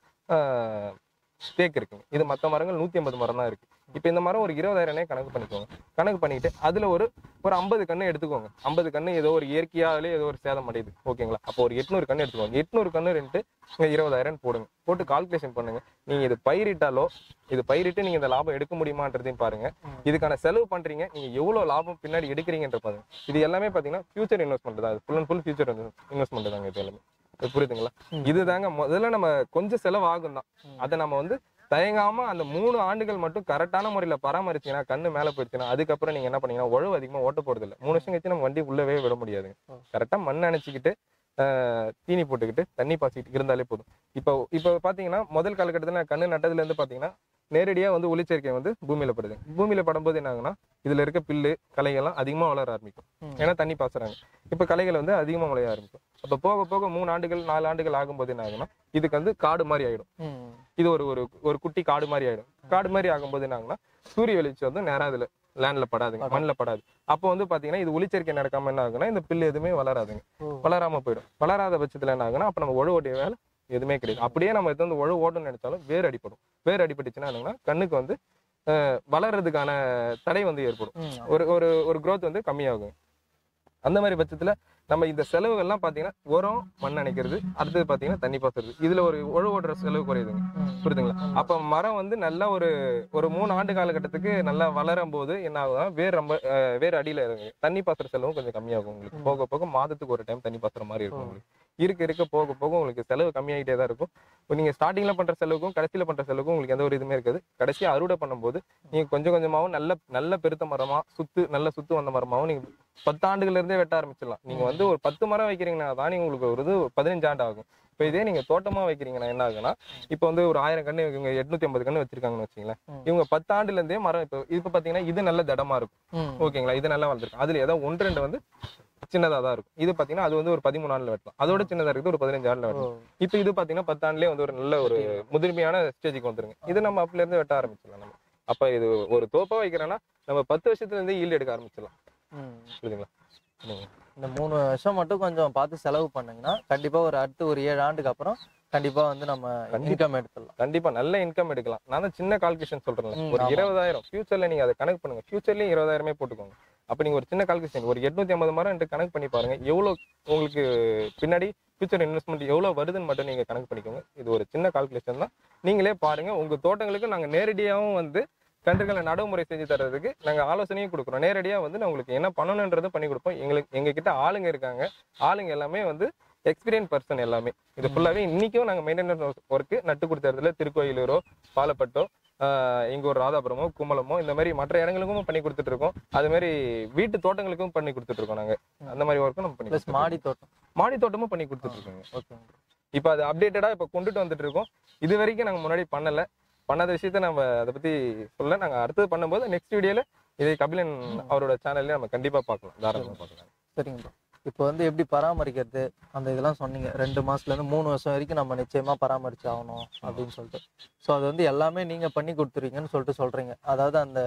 தேக்கு இருக்குங்க இது மற்ற மரங்கள் நூத்தி ஐம்பது மரம் தான் இருக்கு இப்போ இந்த மரம் ஒரு இருபதாயிரம்னே கணக்கு பண்ணிக்கோங்க கணக்கு பண்ணிட்டு அதுல ஒரு ஒரு ஐம்பது கண்ணு எடுத்துக்கோங்க ஐம்பது கண்ணு ஏதோ ஒரு இயற்கையாலே ஏதோ ஒரு சேதம் அடையுது ஓகேங்களா அப்போ ஒரு எட்நூறு கண்ணு எடுத்துக்கோங்க எட்நூறு கண்ணு ரெண்டு இங்க இருபதாயிரம் போடுங்க போட்டு கால்குலேஷன் பண்ணுங்க நீங்க இது பயிரிட்டாலோ இது பயிரிட்டு நீங்க இந்த லாபம் எடுக்க முடியுமான்றதையும் பாருங்க ம். இதுக்கான செலவு பண்றீங்க நீங்க எவ்வளவு லாபம் பின்னாடி எடுக்கிறீங்கன்ற பாருங்க இது எல்லாமே பாத்தீங்கன்னா ஃபியூச்சர் இன்வெஸ்ட்மெண்ட் தான் full and full future investment தாங்க இது எல்லாமே இது புரியுதுங்களா ம். இதுதாங்க முதல்ல நம்ம கொஞ்சம் செலவு ஆகும் தான் ம். அதை நம்ம வந்து தயங்காம அந்த மூணு ஆண்டுகள் மட்டும் கரெக்டான முறையில பராமரிச்சீங்கன்னா கண்ணு மேல போயிடுச்சுன்னா அதுக்கப்புறம் நீங்க என்ன பண்ணீங்கன்னா உழவு அதிகமா ஓட்ட போறது இல்ல மூணு வருஷம் கழிச்சு நம்ம வண்டி உள்ளவே விட முடியாதுங்க ம். கரெக்டா மண் அணைச்சிக்கிட்டு ஆஹ், தீனி போட்டுக்கிட்டு தண்ணி பாய்ச்சிட்டு இருந்தாலே போதும் இப்போ இப்போ பாத்தீங்கன்னா முதல் காலகட்டத்துல நான் கண்ணு நட்டதுல இருந்து பாத்தீங்கன்னா நேரடியா வந்து ஒளிச்சேர்க்கை வந்து பூமியில படுது பூமியில படும்போது என்ன ஆகுனா இதுல இருக்க பில்லு களைகள்லாம் அதிகமா வளர ஆரம்பிக்கும் ம். ஏன்னா தண்ணி பாசுறாங்க இப்ப களைகள் வந்து அதிகமா முளைய ஆரம்பிக்கும் அப்ப போக போக மூணு ஆண்டுகள் நாலு ஆண்டுகள் ஆகும்போது என்ன ஆகுனா இதுக்கு வந்து காடு மாதிரி ஆயிடும் ம். இது ஒரு ஒரு ஒரு குட்டி காடு மாதிரி ஆயிடும் காடு மாதிரி ஆகும்போது என்ன ஆகுனா சூரிய வெளிச்சம் வந்து நேரா இதுல லேண்ட்ல படாதுங்க படாது. மண்ணில் படாது அப்போ வந்து பாத்தீங்கன்னா இது ஒளிச்சேர்க்கை நடக்காம என்ன ஆகுனா இந்த பில்லு எதுவுமே வளராதுங்க ஓ. வளராம போயிடும் வளராத பட்சத்துல என்ன ஆகுனா அப்ப நம்ம உழவு ஓட்டிய வேலை எதுவுமே கிடையாது அப்படியே நம்ம இது வந்து உழவு ஓட்டணும்னு நினைச்சாலும் வேர் அடிப்படும் வேர் அடிபட்டுச்சுன்னா என்னன்னா கண்ணுக்கு வந்து அஹ், வளர்றதுக்கான தடை வந்து ஏற்படும் ம். ஒரு ஒரு ஒரு growth வந்து கம்மியாகும் அந்த மாதிரி பட்சத்துல நம்ம இந்த செலவுகள்லாம் பாத்தீங்கன்னா உரம் மண் அணைக்கிறது அடுத்தது பாத்தீங்கன்னா தண்ணி பாத்துறது இதுல ஒரு உழவு ஓட்டுற செலவு குறையுதுங்க ம். புரியுதுங்களா அப்ப மரம் வந்து நல்ல ஒரு ஒரு மூணு ஆண்டு காலகட்டத்துக்கு நல்லா வளரும் போது என்ன ஆகுதுன்னா வேர் ரொம்ப அஹ், வேர் அடியில இறங்கு தண்ணி பாசுற செலவும் கொஞ்சம் கம்மியாகும் உங்களுக்கு ம். போக போக மாதத்துக்கு ஒரு டைம் தண்ணி பாசுற மாதிரி இருக்கும் ஓ. உங்களுக்கு இருக்க இருக்க போக போக உங்களுக்கு செலவு கம்மியாகிட்டே தான் இருக்கும் இப்போ நீங்க ஸ்டார்டிங்ல பண்ற செலவுக்கும் கடைசியில பண்ற செலவுக்கும் உங்களுக்கு எந்த ஒரு இதுவுமே இருக்காது கடைசியா அறுவடை பண்ணும்போது நீங்க கொஞ்சம் கொஞ்சமாவும் நல்ல நல்ல பெருத்த மரமா சுத்து நல்ல சுத்து வந்த மரமாவும் நீங்க பத்து ஆண்டுகள்ல இருந்தே வெட்ட ஆரம்பிச்சிடலாம் நீங்க வந்து ஒரு பத்து மரம் வைக்கிறீங்கன்னா தான் நீங்க உங்களுக்கு ஒரு இது பதினஞ்சு ஆண்டு ஆகும் இப்போ இதே நீங்க தோட்டமா வைக்கிறீங்கன்னா என்ன ஆகுனா இப்போ வந்து ஒரு ஆயிரம் கண்ணு இவங்க எட்நூத்தி ஐம்பது கண்ணு வச்சிருக்காங்கன்னு வச்சுங்களேன் ம். இவங்க பத்து ஆண்டுல இருந்தே மரம் இப்போ இப்போ பாத்தீங்கன்னா இது நல்ல தடமா இருக்கும் ம். ஓகேங்களா இது நல்லா வளர்ந்துருக்கு அதுல ஏதோ ஒன்று ரெண்டு வந்து சின்னதா தான் இருக்கும் இது பாத்தீங்கன்னா அது வந்து ஒரு பதிமூணு ஆண்டுல வெட்டலாம் அதோட சின்னதா இருக்குது ஒரு பதினஞ்சு ஆண்டுல ஓ. வெட்டலாம் இப்போ இது பாத்தீங்கன்னா பத்து ஆண்டுலயே வந்து ஒரு நல்ல ஒரு முதிர்மையான ஸ்டேஜுக்கு வந்துருங்க இது நம்ம அப்பல இருந்து வெட்ட ஆரம்பிச்சிடலாம் நம்ம அப்ப இது ஒரு தோப்பா வைக்கிறோம்னா நம்ம பத்து வருஷத்துல இருந்து ஈல்டு எடுக்க ஆரம்பிச்சிடலாம் ம். புரியுதுங்களா ம். இந்த மூணு வருஷம் மட்டும் கொஞ்சம் பார்த்து செலவு பண்ணுங்கன்னா கண்டிப்பா ஒரு அடுத்து ஒரு ஏழு ஆண்டுக்கு அப்புறம் கண்டிப்பா வந்து நம்ம கண்டிப்பா. இன்கம் எடுத்துடலாம் கண்டிப்பா நல்ல இன்கம் எடுக்கலாம் நான் தான் சின்ன கால்குலேஷன் சொல்றேன்ல ம், ஒரு ஆமா. இருபதாயிரம் ஃபியூச்சர்ல நீங்க அதை கணக்கு பண்ணுங்க ஃபியூச்சர்லயும் இருபதாயிரமே போட்டுக்கோங்க அப்ப நீங்க ஒரு சின்ன கால்குலேஷன் ஒரு எட்நூத்தி ஐம்பது மரம் கணக்கு பண்ணி பாருங்க எவ்வளவு உங்களுக்கு பின்னாடி ஃபியூச்சர் இன்வெஸ்ட்மெண்ட் எவ்வளவு வருதுன்னு மட்டும் நீங்க கணக்கு பண்ணிக்கோங்க இது ஒரு சின்ன கால்குலேஷன் தான் நீங்களே பாருங்க உங்க தோட்டங்களுக்கு நாங்க நேரடியாகவும் வந்து கன்றுகளை நடைமுறை செஞ்சு தர்றதுக்கு நாங்க ஆலோசனையும் கொடுக்குறோம் நேரடியா வந்து நான் உங்களுக்கு என்ன பண்ணணுன்றதை பண்ணி கொடுப்போம் எங்களுக்கு எங்க கிட்ட ஆளுங்க இருக்காங்க ஆளுங்க எல்லாமே வந்து எக்ஸ்பீரியன்ஸ் பர்சன் எல்லாமே இது ஃபுல்லாவே இன்னைக்கும் நாங்க மெயின்டெனன்ஸ் ஒர்க்கு நட்டு கொடுத்ததுல திருக்கோயிலூரோ பாலப்பட்டோ ஆஹ் எங்க ஒரு ராதாபுரமோ குமலமோ இந்த மாதிரி மற்ற இடங்களுக்கும் பண்ணி கொடுத்துட்டு இருக்கோம் அது மாதிரி வீட்டு தோட்டங்களுக்கும் பண்ணி கொடுத்துட்டு இருக்கோம் நாங்க அந்த மாதிரி ஒர்க்கும் நம்ம பண்ணி ப்ளஸ் கொடுத்துட்டு மாடி தோட்டம் இருக்கோம். மாடி தோட்டமும் பண்ணி கொடுத்துட்டு இருக்கோங்க ஓகே இப்போ அது அப்டேட்டடா இப்போ கொண்டுட்டு வந்துட்டு இருக்கோம் இது வரைக்கும் நாங்க முன்னாடி பண்ணல பண்ணாத விஷயத்த நம்ம அதை பத்தி சொல்ல நாங்க அடுத்தது பண்ணும்போது நெக்ஸ்ட் வீடியோல இதை கபிலன் அவரோட சேனல்ல நம்ம கண்டிப்பா பார்க்கலாம் தாராளமா பார்க்கலாம் சரிங்க ப்ரோ இப்போ வந்து எப்படி பராமரிக்கிறது அந்த இதெல்லாம் சொன்னீங்க ரெண்டு மாசத்துல இருந்து மூணு வருஷம் வரைக்கும் நம்ம நிச்சயமா பராமரிச்சு ஆகணும் அப்படின்னு சொல்லிட்டு ஸோ அது வந்து எல்லாமே நீங்க பண்ணி கொடுத்துருவீங்கன்னு சொல்லிட்டு சொல்றீங்க அதாவது அந்த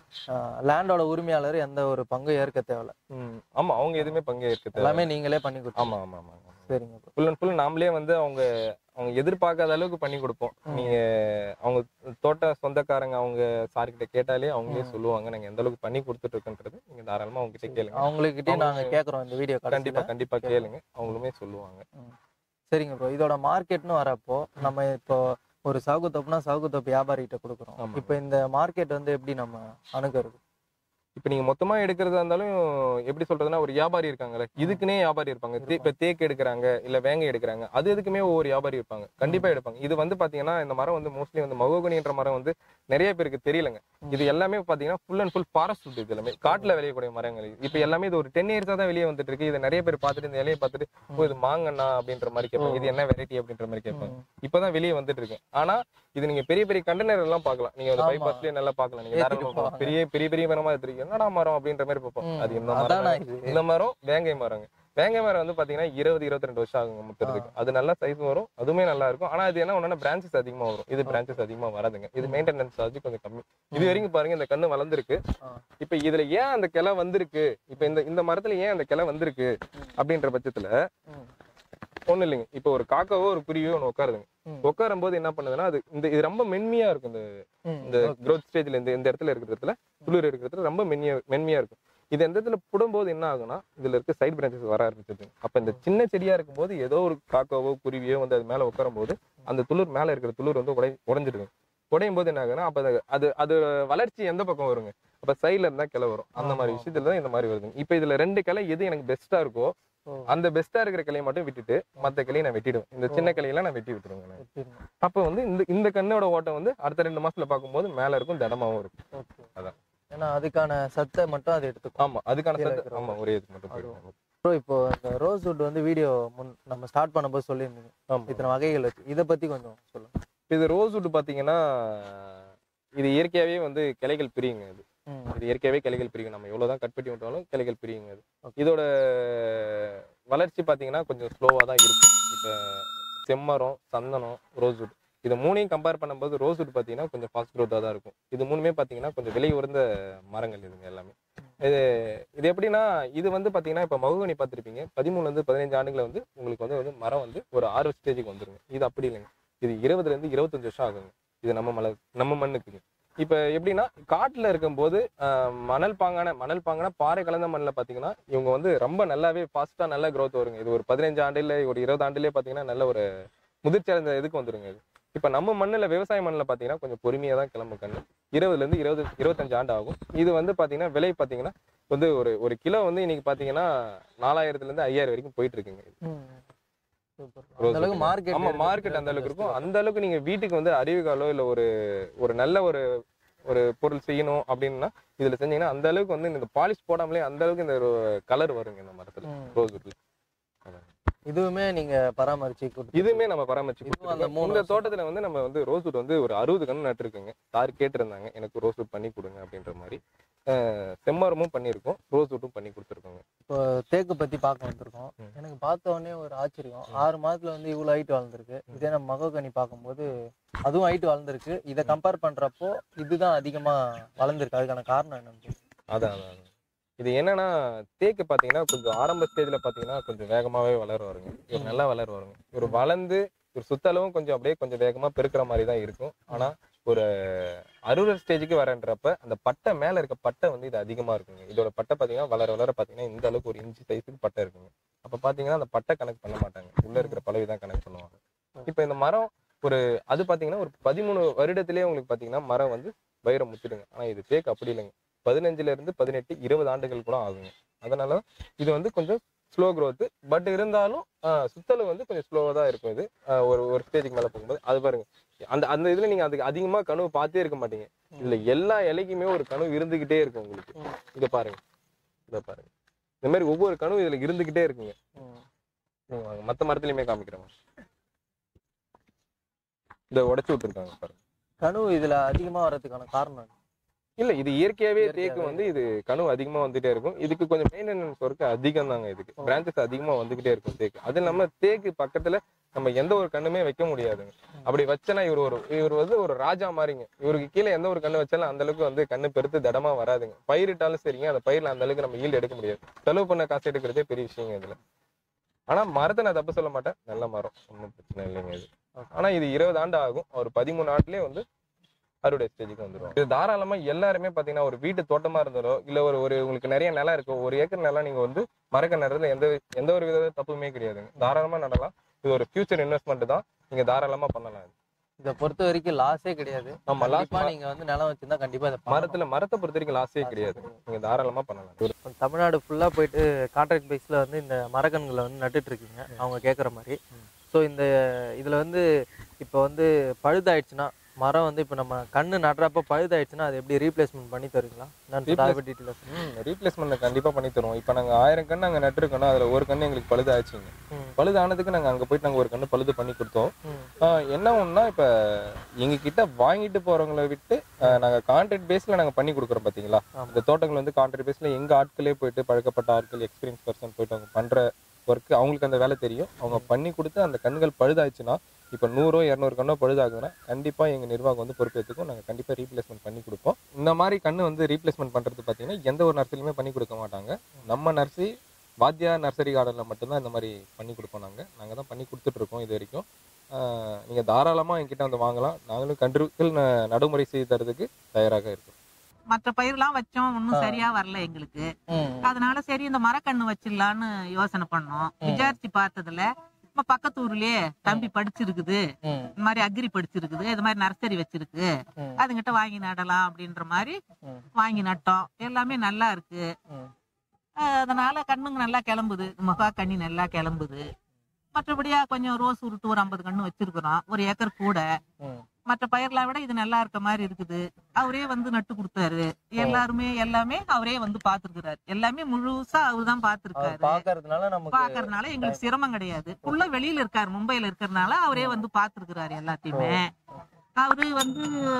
லேண்டோட உரிமையாளர் எந்த ஒரு பங்கும் ஏற்க தேவையில்ல ம், ஆமா அவங்க எதுவுமே பங்கு ஏற்க எல்லாமே நீங்களே பண்ணி கொடுத்து ஆமா ஆமா ஆமா ஆமா. சரிங்க ப்ரோ ஃபுல் அண்ட் ஃபுல் நாமளே வந்து அவங்க அவங்க எதிர்பார்க்காத அளவுக்கு பண்ணி கொடுப்போம் ம். நீங்க அவங்க தோட்ட சொந்தக்காரங்க அவங்க சார்கிட்ட கேட்டாலே அவங்களே ம். சொல்லுவாங்க நாங்க எந்த அளவுக்கு பண்ணி கொடுத்துட்டு இருக்கோன்றது நீங்க தாராளமா அவங்க கிட்ட கேளுங்க அவங்ககிட்டயே நாங்க அவங்க- கேட்குறோம் இந்த வீடியோ கண்டிப்பா கண்டிப்பா கண்டிப்பா கேளுங்க அவங்களுமே சொல்லுவாங்க சரிங்க ப்ரோ இதோட மார்க்கெட்னு வரப்போ நம்ம இப்போ ஒரு சவுக்கு தோப்புனா சவுக்கு தோப்பு வியாபாரிகிட்ட கொடுக்குறோம் ஆமா. இப்போ இந்த மார்க்கெட் வந்து எப்படி நம்ம அணுகிறது இப்போ நீங்க மொத்தமா எடுக்கிறதா இருந்தாலும் எப்படி சொல்றதுன்னா ஒரு வியாபாரி இருக்காங்கல்ல இதுக்குன்னே வியாபாரி இருப்பாங்க தே- இப்ப தேக்கு எடுக்கிறாங்க இல்ல வேங்கை எடுக்கிறாங்க அது எதுக்குமே ஒவ்வொரு வியாபாரி இருப்பாங்க கண்டிப்பா எடுப்பாங்க இது வந்து பாத்தீங்கன்னா இந்த மரம் வந்து மோஸ்ட்லி வந்து மகோகனின்ற மரம் வந்து நிறைய பேருக்கு தெரியலங்க இது எல்லாமே பாத்தீங்கன்னா full and full forest food இது எல்லாமே காட்டுல விளையக்கூடிய மரங்கள் இது. இப்ப எல்லாமே இது ஒரு டென் இயர்ஸா தான் வெளியே வந்துட்டு இருக்கு இதை நிறைய பேர் பார்த்துட்டு இந்த இலையை பார்த்துட்டு ஓ இது மாங்கண்ணா அப்படின்ற மாதிரி கேட்பாங்க இது என்ன வெரைட்டி அப்படின்ற மாதிரி கேட்பாங்க இப்பதான் வெளியே வந்துட்டு இருக்கு ஆனா இது நீங்க பெரிய பெரிய கண்டெய்னர் எல்லாம் பார்க்கலாம் நீங்க வந்து ஆமா. பைபாஸ்லயே நல்லா பார்க்கலாம் நீங்க ஏத்திட்டு தாராளமா போவாங்க. பார்க்கலாம். பெரிய பெரிய பெரிய மரமா எடுத்துருக்கு என்னடா மரம் அப்படின்ற மாதிரி பார்ப்போம் ம். அது இந்த அதானா மரம் இது இந்த மரம் வேங்கை மரங்க வேங்கை மரம் வந்து பாத்தீங்கன்னா இருபது இருபத்தி ரெண்டு வருஷம் ஆகுங்க முத்துறதுக்கு அது நல்லா சைஸ் வரும் அதுவுமே நல்லா இருக்கும் ஆனா இது என்ன ஒண்ணு பிரான்ச்சஸ் அதிகமா வரும் இது பிரான்ச்சஸ் அதிகமா வராதுங்க இது மெயின்டெனன்ஸ் சார்ஜ் கொஞ்சம் கம்மி இது வரைக்கும் பாருங்க இந்த கண்ணு வளர்ந்துருக்கு ஆ. இப்ப இதுல ஏன் அந்த கிளை வந்திருக்கு இப்ப இந்த இந்த மரத்துல ஏன் அந்த கிளை வந்திருக்கு அப்படின்ற பட்சத்துல ம். ஒண்ணு இல்லைங்க இப்ப ஒரு காக்காவோ ஒரு குருவியோ ஒண்ணு உட்காருதுங்க ம். உட்காரும் போது என்ன பண்ணுதுன்னா அது இந்த இது ரொம்ப மென்மையா இருக்கும் இந்த ம். இந்த growth ஸ்டேஜ்ல இந்த இந்த இடத்துல இருக்கிற இடத்துல துளிர் இருக்கிற இடத்துல ரொம்ப மென்மையா மென்மையா இருக்கும் இது எந்த இடத்துல புடும்போது என்ன ஆகும்னா இதுல இருக்க சைடு பிரான்ச்சஸ் வர ஆரம்பிச்சது அப்ப இந்த சின்ன செடியா இருக்கும்போது ஏதோ ஒரு காக்காவோ குருவியோ வந்து அது மேல உட்காரும் போது அந்த துளிர் மேல இருக்கிற துளிர் வந்து உடை உடைஞ்சிடுங்க உடையும் போது என்ன ஆகுதுன்னா அப்ப அது- அது அது வளர்ச்சி எந்த பக்கம் வருங்க அப்ப சைடுல இருந்தா கிளை வரும் அந்த மாதிரி ஆமா. விஷயத்துல தான் இந்த மாதிரி வருதுங்க இப்ப இதுல ரெண்டு கிளை எது எனக்கு பெஸ்டா இருக்கோ ஓ. அந்த பெஸ்டா இருக்கிற கிளையை மட்டும் விட்டுட்டு மத்த கிளையை நான் வெட்டிடுவேன் இந்த சின்ன கிளையெல்லாம் நான் வெட்டி விட்டுருவேங்க நான். வெட்டிடணும். அப்ப வந்து இந்த இந்த கண்ணோட ஓட்டம் வந்து அடுத்த ரெண்டு மாசத்துல பார்க்கும்போது மேல இருக்கும் திடமாவும் இருக்கும் ஓகே அதான். ஏன்னா அதுக்கான சத்தை மட்டும் அது எடுத்துக்கும் ஆமா அதுக்கான கீழே சத்து இருக்கிற ஆமா ஒரே இது மட்டும் போயிடும் ப்ரோ இப்போ இந்த ரோஸ் வுட் வந்து வீடியோ முன் நம்ம ஸ்டார்ட் பண்ணும்போது சொல்லியிருந்தீங்க ஆமா இத்தனை வகைகள் இருக்கு இதை பத்தி கொஞ்சம் சொல்லுங்க இது ரோஸ் வுட் பாத்தீங்கன்னா இது இயற்கையாவே வந்து கிளைகள் பிரியுங்க இது ம். இது இயற்கையாவே கிளைகள் பிரியும் நம்ம எவ்வளவுதான் கட் பண்ணி விட்டாலும் கிளைகள் பிரியுங்க இது Okay. இதோட வளர்ச்சி பாத்தீங்கன்னா கொஞ்சம் ஸ்லோவா தான் இருக்கும் இப்ப செம்மரம் சந்தனம் ரோஸ் வுட் இது மூணையும் கம்பேர் பண்ணும்போது ரோஸ் வுட் பாத்தீங்கன்னா கொஞ்சம் ஃபாஸ்ட் growth-ஆ தான் இருக்கும் இது மூணுமே பாத்தீங்கன்னா கொஞ்சம் விலை உயர்ந்த மரங்கள் இதுங்க எல்லாமே இது இது எப்படின்னா இது வந்து பாத்தீங்கன்னா இப்ப மகுகனி பார்த்திருப்பீங்க பதிமூணுல இருந்து பதினஞ்சு ஆண்டுகளை வந்து உங்களுக்கு வந்து வந்து மரம் வந்து ஒரு ஆறு ஸ்டேஜுக்கு வந்துருங்க இது அப்படி இல்லைங்க இது இருபதுல இருந்து இருபத்தஞ்சு வருஷம் ஆகுங்க இது நம்ம மலை நம்ம மண்ணுக்குங்க இப்ப எப்படின்னா காட்டுல இருக்கும்போது ஆஹ், மணல் பாங்கான மணல் பாங்கான பாறை கலந்த மண்ணில் பாத்தீங்கன்னா இவங்க வந்து ரொம்ப நல்லாவே ஃபாஸ்டா நல்ல growth வருங்க இது ஒரு பதினஞ்சு ஆண்டுல ஒரு இருபது ஆண்டுலயே பாத்தீங்கன்னா நல்ல ஒரு முதிர்ச்சி அடைந்த இதுக்கு வந்துருங்க இது இப்ப நம்ம மண்ணுல விவசாய மண்ணில் பாத்தீங்கன்னா கொஞ்சம் பொறுமையா தான் கிளம்பு கண்ணு இருபதுல இருந்து இருபது இருபத்தஞ்சு ஆண்டு ஆகும் இது வந்து பாத்தீங்கன்னா விலை பாத்தீங்கன்னா வந்து ஒரு ஒரு கிலோ வந்து இன்னைக்கு பாத்தீங்கன்னா நாலாயிரத்துல இருந்து ஐயாயிரம் வரைக்கும் போயிட்டு இருக்குங்க ம். Super. Rose அந்த அளவுக்கு wood. மார்க்கெட் ஆமா மார்க்கெட் அந்த அளவுக்கு இருக்கும் அந்த அளவுக்கு நீங்க வீட்டுக்கு வந்து அறிவுகாலோ இல்ல ஒரு ஒரு நல்ல ஒரு ஒரு பொருள் செய்யணும் அப்படின்னா இதுல செஞ்சீங்கன்னா அந்த அளவுக்கு வந்து இந்த பாலிஷ் போடாமலே அந்த அளவுக்கு இந்த கலர் வருங்க இந்த மரத்துல ம். ரோஸ் வுட்ல இதுவுமே நீங்க பராமரிச்சு கொடுத்து- இதுவுமே நம்ம பராமரிச்சு இதுவும் அந்த கொடுத்துருக்கோம். மூணு இந்த வருஷம் தோட்டத்துல வந்து நம்ம வந்து ரோஸ் வுட் வந்து ஒரு அறுபது கன்று நட்டுருக்கோங்க சார் கேட்டிருந்தாங்க எனக்கு ரோஸ் வுட் பண்ணி கொடுங்க அப்படின்ற மாதிரி அஹ் செம்மரமும் பண்ணியிருக்கோம் ரோஸ் வுட்டும் பண்ணி கொடுத்துருக்கோங்க இப்போ தேக்கு பத்தி பார்க்க வந்திருக்கோம் ம். எனக்கு பார்த்த உடனே ஒரு ஆச்சரியம் ஆறு மாதத்துல வந்து இவ்வளவு ஹைட் வளர்ந்துருக்கு இதே நம்ம மகோகனி பார்க்கும்போது அதுவும் ஹைட் வளர்ந்துருக்கு இதை கம்பேர் பண்றப்போ இதுதான் அதிகமா வளர்ந்துருக்கு அதுக்கான காரணம் என்னன்னு அதான் அதான் அதான். இது என்னன்னா தேக்கு பாத்தீங்கன்னா கொஞ்சம் ஆரம்ப ஸ்டேஜ்ல பாத்தீங்கன்னா கொஞ்சம் வேகமாவே வளர வருங்க இவர் நல்லா வளர வருங்க இவர் வளர்ந்து ஒரு சுத்தளவும் கொஞ்சம் அப்படியே கொஞ்சம் வேகமா பெருக்கிற மாதிரி தான் இருக்கும் ஆனா ஒரு அறுவடை ஸ்டேஜுக்கு வரன்றப்ப அந்த பட்டை மேல இருக்க பட்டை வந்து இது அதிகமா இருக்குங்க இதோட பட்டை பாத்தீங்கன்னா வளர வளர பாத்தீங்கன்னா இந்த அளவுக்கு ஒரு இன்ச்சு சைஸுக்கு பட்டை இருக்குங்க அப்ப பாத்தீங்கன்னா அந்த பட்டை கணக்கு பண்ண மாட்டாங்க உள்ள இருக்கிற பழவி தான் கணக்கு பண்ணுவாங்க இப்ப இந்த மரம் ஒரு அது பாத்தீங்கன்னா ஒரு பதிமூணு வருடத்திலேயே உங்களுக்கு பாத்தீங்கன்னா மரம் வந்து வைரம் முத்திடுங்க ஆனா இது தேக்கு அப்படி இல்லைங்க பதினஞ்சுல இருந்து பதினெட்டு இருபது ஆண்டுகள் கூட ஆகுங்க அதனால இது வந்து கொஞ்சம் ஸ்லோ growth பட் இருந்தாலும் ஆஹ், சுத்தளவு வந்து கொஞ்சம் ஸ்லோவா தான் இருக்கும் இது ஆஹ், ஒரு ஒரு ஸ்டேஜுக்கு மேல போகும்போது அது பாருங்க அந்த அந்த இதுல நீங்க அதுக்கு அதிகமா கனவு பார்த்தே இருக்க மாட்டீங்க இதுல எல்லா இலைக்குமே ஒரு கனவு இருந்துகிட்டே இருக்கும் உங்களுக்கு இத பாருங்க இத பாருங்க இந்த மாதிரி ஒவ்வொரு கனவு இதுல இருந்துகிட்டே இருக்குங்க நீங்க வாங்க மத்த மரத்துலயுமே காமிக்கிறேன் இத உடைச்சு விட்டுருக்காங்க பாருங்க கனவு இதுல அதிகமா வர்றதுக்கான காரணம் என்ன? இல்ல இது இயற்கையாவே இயற்கையாவே. தேக்கு வந்து இது கனவு அதிகமா வந்துட்டே இருக்கும் இதுக்கு கொஞ்சம் மெயின்டெனன்ஸ் ஒர்க் அதிகம் தாங்க இதுக்கு ஓ. பிரான்ச்சஸ் அதிகமா வந்துகிட்டே இருக்கும் தேக்கு அது இல்லாம தேக்கு பக்கத்துல நம்ம எந்த ஒரு கண்ணுமே வைக்க முடியாதுங்க அப்படி வச்சனா இவர் ஒரு இவர் வந்து ஒரு ராஜா மாதிரிங்க இவருக்கு கீழே எந்த ஒரு கண்ணு வச்சாலும் அந்த அளவுக்கு வந்து கண்ணு பெருத்து தடமா வராதுங்க பயிரிட்டாலும் சரிங்க அந்த பயிர்ல அந்த அளவுக்கு நம்ம ஈல்டு எடுக்க முடியாது செலவு பண்ண காசு எடுக்கிறதே பெரிய விஷயங்க இதுல ஆனா மரத்தை நான் தப்பு சொல்ல மாட்டேன் நல்ல மரம் ஒன்றும் பிரச்சனை இல்லைங்க இது ஆனா இது இருபது ஆண்டு ஆகும் ஒரு பதிமூணு ஆண்டுலயே வந்து அறுவடை ஸ்டேஜுக்கு வந்துடும் இது தாராளமா எல்லாருமே பாத்தீங்கன்னா ஒரு வீட்டு தோட்டமா இருந்தாலோ இல்ல ஒரு ஒரு உங்களுக்கு நிறைய நிலம் இருக்கும் ஒரு ஏக்கர் நிலம் நீங்க வந்து மரக்க நடுறதுல எந்த எந்த ஒரு வித தப்புமே கிடையாதுங்க தாராளமா நடலாம் இது ஒரு ஃபியூச்சர் இன்வெஸ்ட்மெண்ட் தான் நீங்க தாராளமா பண்ணலாம் இது. இதை பொறுத்த வரைக்கும் லாஸே கிடையாது ஆமா லாஸ் கண்டிப்பா நீங்க வந்து நிலம் வச்சிருந்தா கண்டிப்பா இதை பண்ணலாம். மரத்துல மரத்தை பொறுத்த வரைக்கும் லாஸே கிடையாது நீங்க தாராளமா பண்ணலாம் இப்ப தமிழ்நாடு ஃபுல்லா போயிட்டு கான்ட்ராக்ட் பேஸ்ல வந்து இந்த மரக்கன்களை வந்து நட்டுட்டு இருக்கீங்க அவங்க கேட்குற மாதிரி ஸோ இந்த இதுல வந்து இப்போ வந்து பழுதாயிடுச்சுன்னா மரம் வந்து இப்போ நம்ம கண்ணு நடுறப்ப பழுதாயிடுச்சுன்னா அது எப்படி ரீப்ளேஸ்மெண்ட் பண்ணி தருவீங்களா நான் Replace- டீட்டெயில்ஸ் ம் ரீப்ளேஸ்மெண்ட் கண்டிப்பா பண்ணி தருவோம் இப்போ நாங்க ஆயிரம் கன்று அங்க நட்டுருக்கோம்னா அதுல ஒரு கன்று எங்களுக்கு பழுது ஆச்சுங்க ம். பழுது ஆனதுக்கு நாங்க அங்க போயிட்டு நாங்க ஒரு கன்று பழுது பண்ணி கொடுத்தோம் ம். ஆஹ் என்ன ஒண்ணுனா இப்ப எங்க கிட்ட வாங்கிட்டு போறவங்களை விட்டு ஆஹ் நாங்க கான்ட்ராக்ட் பேஸ்ல நாங்க பண்ணி கொடுக்குறோம் பாத்தீங்களா ஆமா. இந்த தோட்டங்கள் வந்து கான்ட்ராக்ட் பேஸ்ல எங்க ஆட்களே போயிட்டு பழக்கப்பட்ட ஆட்கள் எக்ஸ்பீரியன்ஸ் பர்சன் போயிட்டு அவங்க பண்ற ஒர்க் அவங்களுக்கு அந்த வேலை தெரியும் அவங்க பண்ணி கொடுத்து அந்த கண்ணுகள் பழுதாச்சுன்னா இப்போ நூறோ இரநூறு கண்ணோ பழுதாகுதுன்னா கண்டிப்பா எங்க நிர்வாகம் வந்து பொறுப்பேற்றுக்கும் நாங்க கண்டிப்பா ரீப்ளேஸ்மெண்ட் பண்ணி கொடுப்போம் இந்த மாதிரி கண்ணு வந்து ரீப்ளேஸ்மெண்ட் பண்றது பாத்தீங்கன்னா எந்த ஒரு நர்சரியுமே பண்ணி கொடுக்க மாட்டாங்க நம்ம நர்சரி வாத்தியா நர்சரி கார்டனில் மட்டும்தான் இந்த மாதிரி பண்ணி கொடுப்போம் நாங்கள் நாங்கள் தான் பண்ணி கொடுத்துட்ருக்கோம் இது வரைக்கும் ஆஹ் நீங்க தாராளமா என்கிட்ட வந்து வாங்கலாம் நாங்களும் கன்றுகள் ந- நடைமுறை செய்து தரதுக்கு தயாராக இருக்கோம் மற்ற பயிர்லாம் வச்சோம் ஒன்றும் ஆ. சரியா வரல எங்களுக்கு ம் அதனால சரி இந்த மரக்கண்ணு வச்சிடலான்னு யோசனை பண்ணோம் விசாரிச்சு பார்த்ததுல நம்ம பக்கத்து ஊர்லயே தம்பி படிச்சிருக்குது ம் இந்த மாதிரி அக்ரி படிச்சிருக்குது இது மாதிரி நர்சரி வச்சிருக்கு ம் அதுங்கிட்ட வாங்கி நடலாம் அப்படின்ற மாதிரி ம். வாங்கி நட்டோம் எல்லாமே நல்லா இருக்கு ம். அஹ் அதனால கண்ணுங்க நல்லா கிளம்புது மகா கண்ணி நல்லா கிளம்புது மற்றபடியா கொஞ்சம் ரோஸ் உருட்டு ஒரு ஐம்பது கண்ணு வச்சிருக்கிறோம் ஒரு ஏக்கர் கூட ம் மற்ற பயிரெல்லாம் விட இது நல்லா இருக்க மாதிரி இருக்குது அவரே வந்து நட்டு கொடுத்தாரு எல்லாருமே எல்லாமே அவரே வந்து பாத்துருக்கிறாரு எல்லாமே முழுசா அவர்தான் அவர் பாத்துருக்காரு பாக்குறதுனால நமக்கு பாக்குறதுனால எங்களுக்கு சிரமம் கிடையாது புள்ள வெளியில இருக்காரு மும்பைல இருக்கறதுனால அவரே வந்து பாத்துருக்கிறாரு எல்லாத்தையுமே அவரு வந்து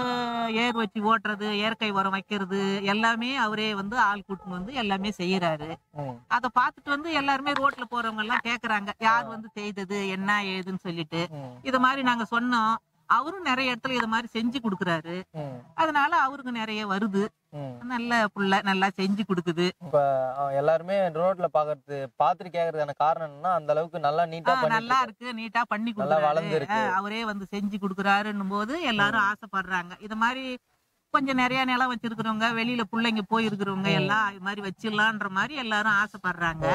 ஏர் வச்சு ஓட்டுறது இயற்கை உரம் வைக்கிறது எல்லாமே அவரே வந்து ஆள் கூட்டின்னு வந்து எல்லாமே செய்யறாரு ம் அத பாத்துட்டு வந்து எல்லாருமே ரோட்ல போறவங்க எல்லாம் கேக்குறாங்க யார் வந்து செய்தது என்ன ஏதுன்னு சொல்லிட்டு ம் இது மாதிரி நாங்க சொன்னோம் அவரும் நிறைய இடத்துல இது மாதிரி செஞ்சு கொடுக்குறாரு ம் அதனால அவருக்கு நிறைய வருது ம் நல்ல புள்ள நல்லா செஞ்சு கொடுக்குது இப்ப அஹ், எல்லாருமே ரோட்ல பாக்குறது பாத்துட்டு கேக்குறதுக்கான காரணம் என்னன்னா அந்த அளவுக்கு நல்லா நீட்டா ஆ, பண்ணி நல்லா இருக்கு நீட்டா பண்ணி நல்லா கொடுக்குறாரு வளர்ந்துருக்கு. ஆ, அவரே வந்து செஞ்சு கொடுக்குறாருன்னும் போது எல்லாரும் ஆசைப்படுறாங்க இது மாதிரி கொஞ்சம் நிறைய நிலம் வச்சிருக்கிறவங்க வெளியில பிள்ளைங்க போயிருக்கிறவங்க எல்லாம் இது மாதிரி வச்சிடலான்ற மாதிரி எல்லாரும் ஆசைப்படுறாங்க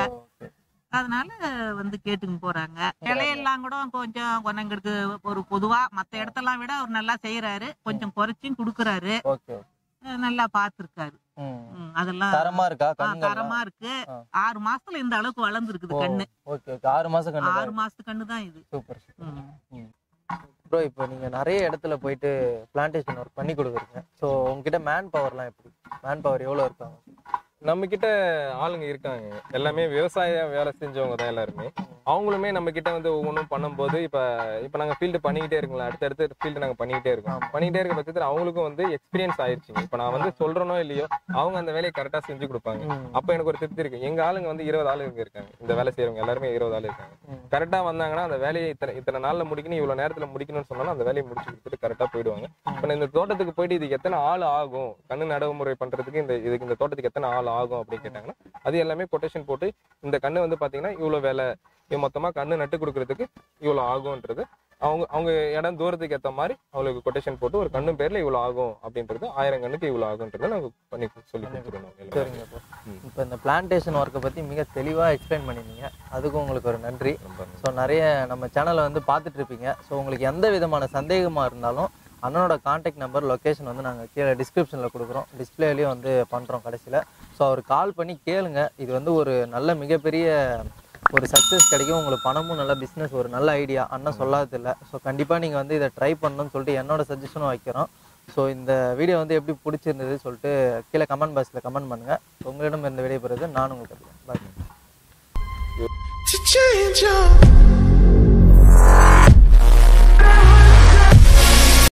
அதனால வந்து கேட்டுன்னு போறாங்க கிளையெல்லாம் கூட கொஞ்சம் கொன்னங்களுக்கு ஒரு பொதுவா மத்த இடத்தெல்லாம் விட அவர் நல்லா செய்யறாரு கொஞ்சம் குறைச்சும் கொடுக்குறாரு ஓகே அஹ் நல்லா பாத்துருக்காரு ம் அதெல்லாம் தரமா இருக்கா ஆ, கண்கள் தரமா இருக்கு ஆ. ஆறு மாசத்துல இந்த அளவுக்கு வளர்ந்துருக்குது கண்ணு ஓகே ஓகே ஆறு மாசம் கண்ணு ஆறு மாசத்து கண்ணு தான் இது சூப்பர் ம். ப்ரோ இப்போ நீங்க நிறைய இடத்துல போயிட்டு பிளான்டேஷன் ஒர்க் பண்ணி கொடுக்குறீங்க ஸோ உங்ககிட்ட மேன் பவர்லாம் எப்படி மேன் பவர் எவ்வளோ இருக்காங்க நம்ம கிட்ட ஆளுங்க இருக்காங்க எல்லாமே விவசாய வேலை செஞ்சவங்க தான் எல்லாருமே அவங்களுமே நம்ம கிட்ட வந்து ஒவ்வொன்றும் பண்ணும்போது இப்ப இப்ப நாங்க ஃபீல்டு பண்ணிக்கிட்டே இருக்கோம்ல அடுத்தடுத்து ஃபீல்டு நாங்க பண்ணிக்கிட்டே இருக்கோம் பண்ணிக்கிட்டே இருக்க பட்சத்தில் அவங்களுக்கும் வந்து எக்ஸ்பீரியன்ஸ் ஆயிடுச்சுங்க இப்ப நான் வந்து சொல்றேனோ இல்லையோ அவங்க அந்த வேலையை கரெக்டா செஞ்சு கொடுப்பாங்க அப்ப எனக்கு ஒரு திருப்தி இருக்கு எங்க ஆளுங்க வந்து இருபது ஆளுங்க இருக்காங்க இந்த வேலை செய்யறவங்க எல்லாருமே இருபது ஆள் இருக்காங்க ம். கரெக்டா வந்தாங்கன்னா அந்த வேலையை இத்தனை இத்தனை நாள்ல முடிக்கணும் இவ்வளவு நேரத்துல முடிக்கணும்னு சொன்னாலும் அந்த வேலையை முடிச்சு கொடுத்துட்டு கரெக்டா போயிடுவாங்க இப்ப நான் இந்த தோட்டத்துக்கு போயிட்டு இதுக்கு எத்தனை ஆள் ஆகும் கண்ணு நடைமுறை பண்றதுக்கு இந்த இதுக்கு இந்த தோட்டத்துக்கு எத்தனை ஆள் ஆகும் அப்படின்னு கேட்டாங்கன்னா அது எல்லாமே கொட்டேஷன் போட்டு இந்த கண்ணு வந்து பாத்தீங்கன்னா இவ்வளவு வேலை இது மொத்தமா கண்ணு நட்டு கொடுக்கறதுக்கு இவ்வளவு ஆகும்ன்றது அவங்க அவங்க இடம் தூரத்துக்கு ஏத்த மாதிரி அவங்களுக்கு கொட்டேஷன் போட்டு ஒரு கண்ணு பேர்ல இவ்வளவு ஆகும் அப்படின்றது ஆயிரம் கண்ணுக்கு இவ்வளவு ஆகுன்றதை நாங்க பண்ணி சொல்லி கொடுத்துருவோம் எல்லாமே. சரிங்க ப்ரோ ம். இப்போ இந்த பிளான்டேஷன் ஒர்க்கை பற்றி மிக தெளிவாக எக்ஸ்பிளைன் பண்ணிருந்தீங்க அதுக்கும் உங்களுக்கு ஒரு நன்றி ரொம்ப நன்றி. ஸோ நிறைய நம்ம சேனலை வந்து பார்த்துட்டு இருப்பீங்க ஸோ உங்களுக்கு எந்த விதமான சந்தேகமாக இருந்தாலும் அண்ணனோட காண்டாக்ட் நம்பர் லொக்கேஷன் வந்து நாங்கள் கீழே டிஸ்கிரிப்ஷனில் கொடுக்குறோம் டிஸ்பிளேலையும் வந்து பண்ணுறோம் கடைசியில் ஸோ அவர் கால் பண்ணி கேளுங்க இது வந்து ஒரு நல்ல மிகப்பெரிய ஒரு சக்ஸஸ் கிடைக்கும் உங்களுக்கு பணமும் நல்ல பிஸ்னஸ் ஒரு நல்ல ஐடியா அண்ணன் சொல்லாதது இல்லை ஸோ கண்டிப்பாக நீங்கள் வந்து இதை ட்ரை பண்ணணும்னு சொல்லிட்டு என்னோட சஜஷனும் வைக்கிறோம் ஸோ இந்த வீடியோ வந்து எப்படி பிடிச்சிருந்தது சொல்லிட்டு கீழே கமெண்ட் பாக்ஸில் கமெண்ட் பண்ணுங்கள் உங்களிடம் இருந்த வீடியோ பெறுவது நான் உங்களுக்கு பாய் to change up.